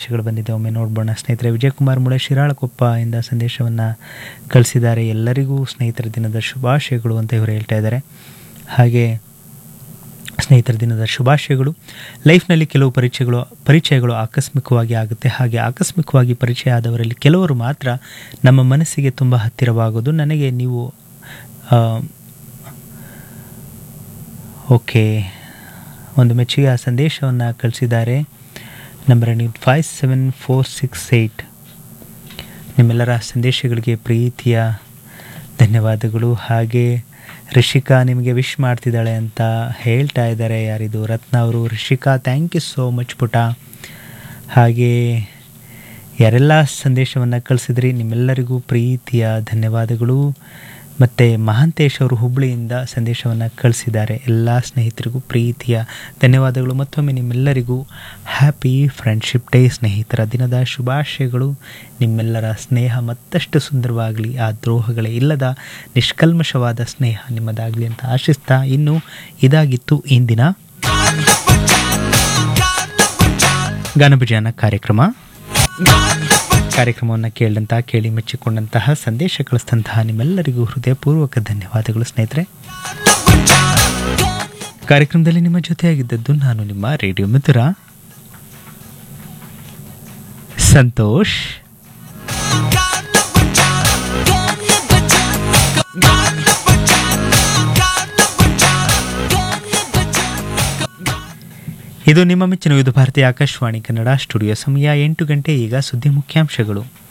ಸಂದೇಶಗಳು ಬಂದಿದೆ ಒಮ್ಮೆ ನೋಡ್ಬೋಣ ಸ್ನೇಹಿತರೆ ವಿಜಯಕುಮಾರ್ ಮುಳೆ ಶಿರಾಳಕೊಪ್ಪ ಇಂದ ಸಂದೇಶವನ್ನು ಕಳಿಸಿದ್ದಾರೆ ಎಲ್ಲರಿಗೂ ಸ್ನೇಹಿತರ ದಿನದ ಶುಭಾಶಯಗಳು ಅಂತ ಇವರು ಹೇಳ್ತಾ ಇದ್ದಾರೆ ಹಾಗೆ ಸ್ನೇಹಿತರ ದಿನದ ಶುಭಾಶಯಗಳು ಲೈಫ್ನಲ್ಲಿ ಕೆಲವು ಪರಿಚಯಗಳು ಪರಿಚಯಗಳು ಆಕಸ್ಮಿಕವಾಗಿ ಆಗುತ್ತೆ ಹಾಗೆ ಆಕಸ್ಮಿಕವಾಗಿ ಪರಿಚಯ ಆದವರಲ್ಲಿ ಕೆಲವರು ಮಾತ್ರ ನಮ್ಮ ಮನಸ್ಸಿಗೆ ತುಂಬ ಹತ್ತಿರವಾಗೋದು ನನಗೆ ನೀವು ಆ, ಓಕೆ ಒಂದು ಮೆಚ್ಚುಗೆ ಆ ಸಂದೇಶವನ್ನು ಕಳಿಸಿದ್ದಾರೆ ನಂಬರ್ ನೀವು five seven four six eight ನಿಮ್ಮೆಲ್ಲರ ಸಂದೇಶಗಳಿಗೆ ಪ್ರೀತಿಯ ಧನ್ಯವಾದಗಳು ಹಾಗೆ ರಿಷಿಕಾ ನಿಮಗೆ ವಿಶ್ ಮಾಡ್ತಿದ್ದಾಳೆ ಅಂತ ಹೇಳ್ತಾ ಇದ್ದಾರೆ ಯಾರಿದು ರತ್ನ ಅವರು Rishika thank you so much ಪುಟ ಹಾಗೆ ಯಾರೆಲ್ಲ ಸಂದೇಶವನ್ನು ಕಳಿಸಿದ್ರಿ ನಿಮ್ಮೆಲ್ಲರಿಗೂ ಪ್ರೀತಿಯ ಧನ್ಯವಾದಗಳು ಮತ್ತು ಮಹಾಂತೇಶ್ ಅವರು ಹುಬ್ಬಳ್ಳಿಯಿಂದ ಸಂದೇಶವನ್ನು ಕಳಿಸಿದ್ದಾರೆ ಎಲ್ಲ ಸ್ನೇಹಿತರಿಗೂ ಪ್ರೀತಿಯ ಧನ್ಯವಾದಗಳು ಮತ್ತೊಮ್ಮೆ ನಿಮ್ಮೆಲ್ಲರಿಗೂ ಹ್ಯಾಪಿ ಫ್ರೆಂಡ್ಶಿಪ್ ಡೇ ಸ್ನೇಹಿತರ ದಿನದ ಶುಭಾಶಯಗಳು ನಿಮ್ಮೆಲ್ಲರ ಸ್ನೇಹ ಮತ್ತಷ್ಟು ಸುಂದರವಾಗಲಿ ಆ ದ್ರೋಹಗಳೇ ಇಲ್ಲದ ನಿಷ್ಕಲ್ಮಶವಾದ ಸ್ನೇಹ ನಿಮ್ಮದಾಗಲಿ ಅಂತ ಆಶಿಸ್ತಾ ಇನ್ನು ಇದಾಗಿತ್ತು ಇಂದಿನ ಗಾನಭಜಾನ ಕಾರ್ಯಕ್ರಮ ಕಾರ್ಯಕ್ರಮವನ್ನು ಕೇಳಿದಂಥ ಕೇಳಿ ಮೆಚ್ಚಿಕೊಂಡಂತಹ ಸಂದೇಶ ಕಳಿಸಿದಂತಹ ನಿಮ್ಮೆಲ್ಲರಿಗೂ ಹೃದಯಪೂರ್ವಕ ಧನ್ಯವಾದಗಳು ಸ್ನೇಹಿತರೆ ಕಾರ್ಯಕ್ರಮದಲ್ಲಿ ನಿಮ್ಮ ಜೊತೆಯಾಗಿದ್ದದ್ದು ನಾನು ನಿಮ್ಮ ರೇಡಿಯೋ ಮಿತ್ರ ಸಂತೋಷ್ ಇದು ನಿಮ್ಮ ಮೆಚ್ಚಿನ ವಿವಿಧ ಭಾರತೀಯ ಆಕಾಶವಾಣಿ ಕನ್ನಡ ಸ್ಟುಡಿಯೋ ಸಮಯ ಎಂಟು ಗಂಟೆ ಈಗ ಸುದ್ದಿ ಮುಖ್ಯಾಂಶಗಳು